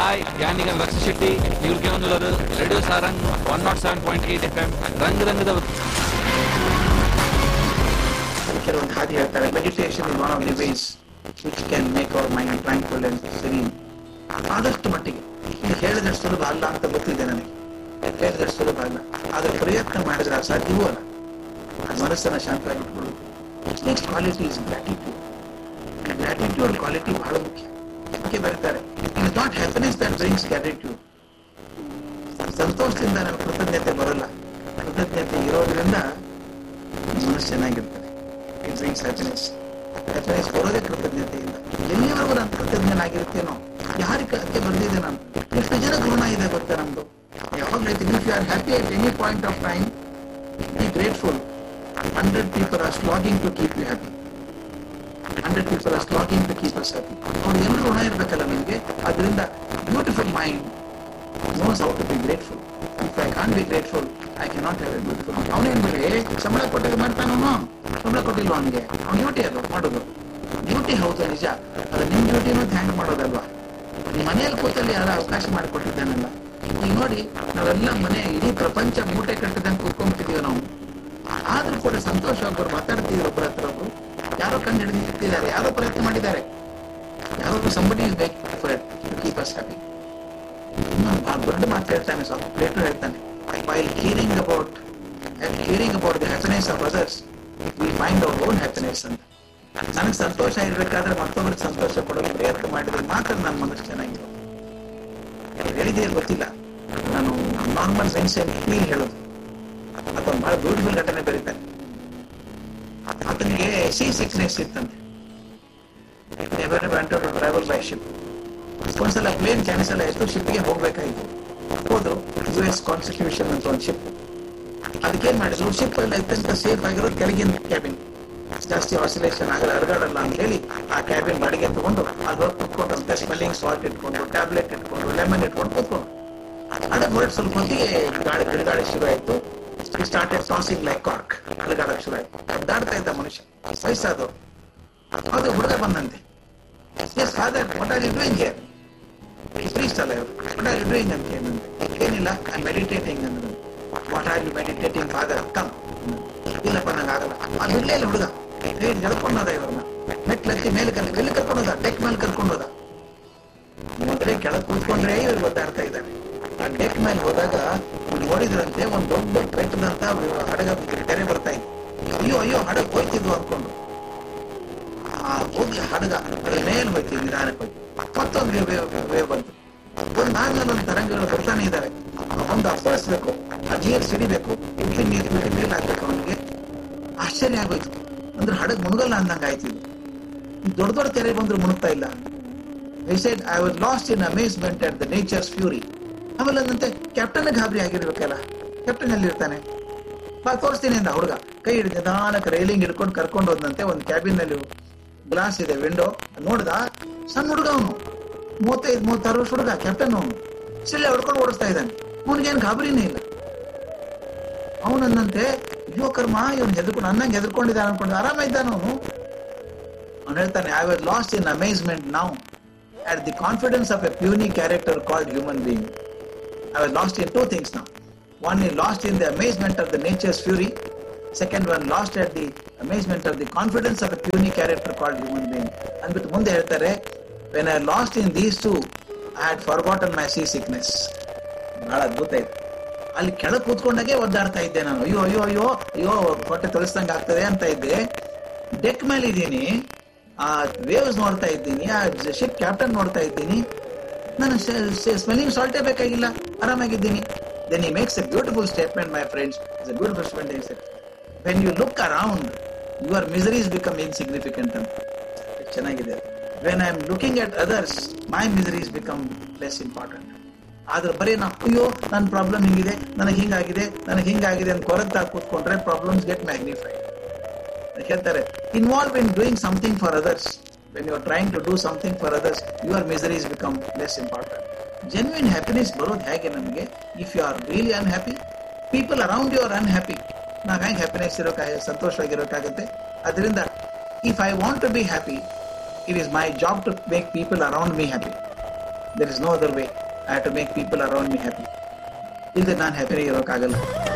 Hi ഞാനിക Raksha Shetty ನೀವು ಕೇಳುವುದು radio Sarang one nought seven point eight F M ರಂಗ್ ರಂಗದ ಕೆಲವೊಂದು ಹಾದಿ ಹೇಳ್ತಾರೆ meditation is one of the ways which can make our mind tranquil and serene ಆದಷ್ಟು ಮಟ್ಟಿಗೆ ಇದು ಹೇಳಿದಷ್ಟು ಸುಲಭ ಅಲ್ಲ ಅಂತ ಗೊತ್ತಿದೆ ನನಗೆ ಹೇಳಿದಷ್ಟು ಸುಲಭ ಅಲ್ಲ ಆದ್ರೆ ಪ್ರಯತ್ನ ಮಾಡಿದ್ರೆ ಅದು ಸಾಧ್ಯವೂ ಅಲ್ಲ ಮನಸ್ಸನ್ನ ಶಾಂತವಾಗಿಟ್ಕೊಳ್ಳೋದು next quality is gratitude gratitude quality ಬಹಳ ಮುಖ್ಯ ಅದಕ್ಕೆ ಬರೀತಾರೆ it is not happiness that brings gratitude ಸಂತೋಷದಿಂದ ನಮಗೆ ಕೃತಜ್ಞತೆ ಬರಲ್ಲ ಕೃತಜ್ಞತೆ ಇರೋದ್ರಿಂದ ಮನಸ್ಸು ಚೆನ್ನಾಗಿರ್ತದೆ ಇಟ್ ಬ್ರಿಂಗ್ಸ್ ಹ್ಯಾಪಿನೆಸ್ ಹ್ಯಾಪಿನೆಸ್ ಬರೋದೇ ಕೃತಜ್ಞತೆಯಿಂದ ಎಲ್ಲಿವರೆಗೂ ನಾನು ಕೃತಜ್ಞನಾಗಿರ್ತೀನೋ ಯಾರಿಗೆ ಅದಕ್ಕೆ ಬಂದಿದೆ ನಾನು ಎಷ್ಟು ಜನ ಗುಣ ಇದೆ ಗೊತ್ತಾ ನಮ್ದು ಯಾವಾಗ ಹೇಳ್ತೀನಿ if you are happy at any point of time be grateful hundred people are slogging to keep you happy hundred people are slogging to keep us happy ಅವ್ರು ಎಲ್ಲರೂ ಋಣ ಇರ್ಬೇಕಲ್ಲ ನಿಮಗೆ ಅದರಿಂದ beautiful mind knows how to be grateful. If I can't be grateful, I cannot have a beautiful life. ಅವನೇನ್ ಬಿಡಿ ಸಂಬಳ ಕೊಟ್ಟಿದ್ದು ಮಾಡ್ತಾನವನು ಸಂಬಳ ಕೊಟ್ಟಿಲ್ಲ ಅವನಿಗೆ ಅವ್ನ ಡ್ಯೂಟಿ ಅದು ಮಾಡೋದು ಡ್ಯೂಟಿ ಹೌದು ನಿಜ ಅದು ನಿಮ್ ಡ್ಯೂಟಿನೂ ಹ್ಯಾಂಗ್ ಮಾಡೋದಲ್ವಾ ನಿಮ್ಮ ಮನೆಯಲ್ಲಿ ಕೂತಲ್ಲಿ ಯಾರ ಅವಕಾಶ ಮಾಡಿಕೊಟ್ಟಿದ್ದಾನಲ್ಲ ಈಗ ನೋಡಿ ನಾವೆಲ್ಲ ಮನೆ ಇಡೀ ಪ್ರಪಂಚ ಮೂಟೆ ಕಟ್ಟಿದಂಗೆ ಕೂತ್ಕೊಂಡ್ಬಿಟ್ಟಿದೀವಿ ನಾವು ಆದ್ರೂ ಕೂಡ ಸಂತೋಷವಾಗಿ ಅವ್ರು ಮಾತಾಡ್ತಿದ್ರು ಒಬ್ಬರ ಹತ್ರ ಒಬ್ರು ಯಾರೋ ಕಂಡು ಹಿಡಿದಿರ್ತಿದ್ದಾರೆ ಯಾರೋ ಪ್ರಯತ್ನ ಮಾಡಿದ್ದಾರೆ ಯಾರೋ ಸಂಬಡಿ ಇಸ್ ಬೇಕು ಫಾರ್ ಕೀಪ್ ಅಸ್ ಹ್ಯಾಪಿ ಆ ದೊಡ್ಡ ಮಾತು ಹೇಳ್ತಾನೆ ಸ್ವಲ್ಪ ಪ್ಲೇಟು ಹೇಳ್ತಾನೆ while hearing about hearing about the happiness of others we find our own happiness ಅಂತ ನನಗೆ ಸಂತೋಷ ಇರ್ಬೇಕಾದ್ರೆ ಮತ್ತೊಬ್ಬರಿಗೆ ಸಂತೋಷ ಕೊಡಲು ಪ್ರಯತ್ನ ಮಾಡಿದ್ರೆ ಮಾತ್ರ ನನ್ನ ಮನಸ್ಸು ಚೆನ್ನಾಗಿರೋ ಹೇಳಿದೆಯೇ ಗೊತ್ತಿಲ್ಲ ನಾನು ನಾರ್ಮಲ್ ಸೆನ್ಸ್ ಫೀಲ್ ಹೇಳೋದು ಅಥವಾ ಬಹಳ ಬ್ಯೂಟಿಫುಲ್ ಘಟನೆ ಬರೀತಾನೆ ಆತನಿಗೆ ಸಿ ಸಿಕ್ನೆಸ್ ಇತ್ತಂತೆ ಟ್ರಾವೆಲ್ ಬೈ ಶಿಪ್ ಒಂದ್ಸಲ ಪ್ಲೇನ್ ಕ್ಯಾನ್ಸಲ್ ಆಯ್ತು ಶಿಪ್ಗೆ ಹೋಗ್ಬೇಕಾಯ್ತು ಹೋದ್ರು ಯು ಎಸ್ ಕಾನ್ಸ್ಟಿಟ್ಯೂಷನ್ ಅಂತ ಒಂದು ಶಿಪ್ ಅದಕ್ಕೇನ್ ಮಾಡಿದ್ರು ಶಿಪ್ ಅಲ್ಲಿ ಅತ್ಯಂತ ಸೇಫ್ ಆಗಿರೋದು ಕೆಳಗಿನ ಕ್ಯಾಬಿನ್ ಜಾಸ್ತಿ ಆಸಿಲೇಷನ್ ಆಗಲ್ಲ ಅರಗಾಡಲ್ಲ ಅಂತ ಹೇಳಿ ಆ ಕ್ಯಾಬಿನ್ ಬಾಡಿಗೆ ತಗೊಂಡು ಅಲ್ಲಿ ಹೋಗಿ ಕುತ್ಕೊಂಡು ಅಂತ ಸ್ಮೆಲ್ಲಿಂಗ್ ಸಾಲ್ಟ್ ಇಟ್ಕೊಂಡು ಟ್ಯಾಬ್ಲೆಟ್ ಇಟ್ಕೊಂಡು ಲೆಮನ್ ಇಟ್ಕೊಂಡು ಕೂತ್ಕೊಂಡು ಅದಕ್ಕೆ ಹೊರಟು ಸ್ವಲ್ಪ ಹೊತ್ತಿಗೆ ಗಾಳಿ ಬಿಡುಗಾಳಿ ಶುರು ಆಯ್ತು ಸ್ಟಾರ್ಟೆಡ್ ಟಾಸಿಂಗ್ ಲೈಕ್ ಕಾರ್ಕ್ ಅಲಗಾಡಕ್ ಶುರು ಆಯ್ತು ಅಡ್ಡಾಡ್ತಾ ಇದ್ದ ಮನುಷ್ಯ ವಯಸ್ಸಾದವು ಅದು ಹುಡುಗ ಬಂದಂತೆ yes father what are you doing here priest ಅಲ್ಲ ಇವರು ವಾಟ್ ಆರ್ ಯು ಡೂಯಿಂಗ್ ಅಂತ ಏನಂತೆ ಏನಿಲ್ಲ ಐ ಮೆಡಿಟೇಟಿಂಗ್ ಅಂದ್ರೆ what are you meditating father come ಇಲ್ಲಪ್ಪ ನಂಗೆ ಆಗಲ್ಲ ಅದು ಇರ್ಲೇ ಇಲ್ಲ ಹುಡುಗ ಏನ್ ಎಳ್ಕೊಂಡೋದ ಇವ್ರನ್ನ ಮೆಟ್ಲತ್ತಿ ಮೇಲೆ ಕರ್ಕೊಂಡು ಎಲ್ಲಿ ಕರ್ಕೊಂಡೋದ ಡೆಕ್ ಮೇಲೆ ಕರ್ಕೊಂಡೋದ ಮೊದಲೇ ಕೆಳಗೆ ಕೂತ್ಕೊಂಡ್ರೆ ಇವ್ರು ಗೊತ್ತಾಡ್ತಾ ಇದ್ದಾರೆ ಆ ಡೆಕ್ ಮೇಲೆ ಹೋದಾಗ ನೋಡಿದ್ರಂತೆ ಒಂದ್ ದೊಡ್ಡ ಬೆಟ್ಟದಂತ ಹಡಗ ತೆರೆ ಬರ್ತಾ ಇತ್ತು ಅಯ್ಯೋ ಅಯ್ಯೋ ಹಡಗ ಹೋಯ್ತಿದ್ವು ಅನ್ಕೊಂಡು ಆ ಹೋಗಿ ಹಡಗ ಅದ್ರ ಮೇಲೆ ಹೋಯ್ತು ನಿಧಾನಕ್ಕೆ ಹೋಯ್ತು ಮತ್ತೊಂದು ವೇವ್ ಬಂತು ಒಂದ್ ಆದ್ಮೇಲೆ ಒಂದು ತರಂಗಗಳು ಬರ್ತಾನೆ ಇದ್ದಾರೆ ಒಂದು ಅಪ್ಪಳಿಸ್ಬೇಕು ಆ ನೀರು ಸಿಡಿಬೇಕು ಇಡ್ಲಿ ನೀರು ಬಿಟ್ಟು ನೀರು ಹಾಕ್ಬೇಕು ಅವನಿಗೆ ಆಶ್ಚರ್ಯ ಆಗೋಯ್ತು ಅಂದ್ರೆ ಹಡಗ್ ಮುಳುಗಲ್ಲ ಅಂದಂಗ ಆಯ್ತು ಇದು ಈ ದೊಡ್ಡ ದೊಡ್ಡ ತೆರೆ ಬಂದ್ರು ಮುಳುಗ್ತಾ ಇಲ್ಲ He said, I was lost in amazement at the nature's fury. ಆಮೇಲೆ ಅಂದಂತೆ ಕ್ಯಾಪ್ಟನ್ ಗಾಬರಿ ಆಗಿರ್ಬೇಕಲ್ಲ ಕ್ಯಾಪ್ಟನ್ ಎಲ್ಲಿ ಇರ್ತಾನೆ ಬಾ ತೋರಿಸ್ತೀನಿ ಅಂದ ಹುಡುಗ ಕೈ ಹಿಡಿದು ನಿಧಾನಕ್ಕೆ ರೈಲಿಂಗ್ ಹಿಡ್ಕೊಂಡು ಕರ್ಕೊಂಡು ಹೋದಂತೆ ಒಂದು ಕ್ಯಾಬಿನ್ ನಲ್ಲಿ ಗ್ಲಾಸ್ ಇದೆ ವಿಂಡೋ ನೋಡ್ದ ಸಣ್ಣ ಹುಡುಗ ಅವನು ಮೂವತ್ತೈದು ಮೂವತ್ತಾರು ವರ್ಷ ಹುಡುಗ ಕ್ಯಾಪ್ಟನ್ ಅವನು ಸಿಳ್ಳೆ ಹೊಡ್ಕೊಂಡು ಓಡಿಸ್ತಾ ಇದ್ದಾನೆ ಅವನಿಗೇನು ಗಾಬರಿನೇ ಇಲ್ಲ ಅವನಂದಂತೆ ಅಯ್ಯೋ ಕರ್ಮ ಇವನ್ ಹೆದರ್ಕೊಂಡು ಅನ್ನಂಗೆ ಹೆದರ್ಕೊಂಡಿದ್ದಾನೆ ಅನ್ಕೊಂಡು ಆರಾಮ ಇದ್ದಾನ ಅವನು ಅವನು ಹೇಳ್ತಾನೆ I was lost in amazement ನಾವು at the confidence of a puny character called human being. I was lost in two things now. One is lost in the amazement of the nature's fury. Second one lost at the amazement of the confidence of a puny character called human being. ಅಂದ್ಬಿಟ್ಟು ಮುಂದೆ ಹೇಳ್ತಾರೆ when I lost in these two I had forgotten my sea sickness ಬಹಳ ಅದ್ಭುತ ಇದೆ ಅಲ್ಲಿ ಕೆಳಗೆ ಕೂತ್ಕೊಂಡಾಗೆ ಒದ್ದಾಡ್ತಾ ಇದ್ದೆ ನಾನು ಅಯ್ಯೋ ಅಯ್ಯೋ ಅಯ್ಯೋ ಅಯ್ಯೋ ಹೊಟ್ಟೆ ತೊಳಸ್ದಂಗೆ ಆಗ್ತದೆ ಅಂತ ಇದ್ದೆ ಡೆಕ್ ಮೇಲೆ ಇದ್ದೀನಿ ಆ ವೇವ್ಸ್ ನೋಡ್ತಾ ಇದ್ದೀನಿ ಆ ಶಿಪ್ ಕ್ಯಾಪ್ಟನ್ ನೋಡ್ತಾ ಇದ್ದೀನಿ ನಾನು ಸ್ಮೆಲ್ಲಿಂಗ್ ಸಾಲ್ಟೇ ಬೇಕಾಗಿಲ್ಲ ಆರಾಮಾಗಿದ್ದೀನಿ then he makes a beautiful statement my friends is a beautiful statement when you look around your miseries become insignificant ಅಂತ ಎಷ್ಟ್ ಚೆನ್ನಾಗಿದೆ when I am looking at others my miseries become less important ಆದ್ರೆ ಬರೀ ನಾ ಅಯ್ಯೋ ನನ್ನ problem ಹಿಂಗಿದೆ ನನಗೆ ಹಿಂಗಾಗಿದೆ ನನಗೆ ಹಿಂಗಾಗಿದೆ ಅಂತ ಕೊರಗ್ತಾ ಕೂತ್ಕೊಂಡ್ರೆ ಪ್ರಾಬ್ಲಮ್ಸ್ ಗೆಟ್ ಮ್ಯಾಗ್ನಿಫೈಡ್ ಹೇಳ್ತಾರೆ involve in doing something for others when you are trying to do something for others your miseries become less important genuine happiness ಬರೋದು ಹೇಗೆ ನಮಗೆ if you are really unhappy people around you are unhappy ನಾವು ಹೆಂಗೆ happiness ಇರೋಕೆ ಸಂತೋಷವಾಗಿರೋಕ್ಕಾಗುತ್ತೆ ಅದರಿಂದ if I want to be happy it is my job to make people around me happy there is no other way I have to make people around me happy ಇಲ್ಲದೆ ನಾನು ಹ್ಯಾಪಿಯಾಗಿ ಇರೋಕ್ಕಾಗಲ್ಲ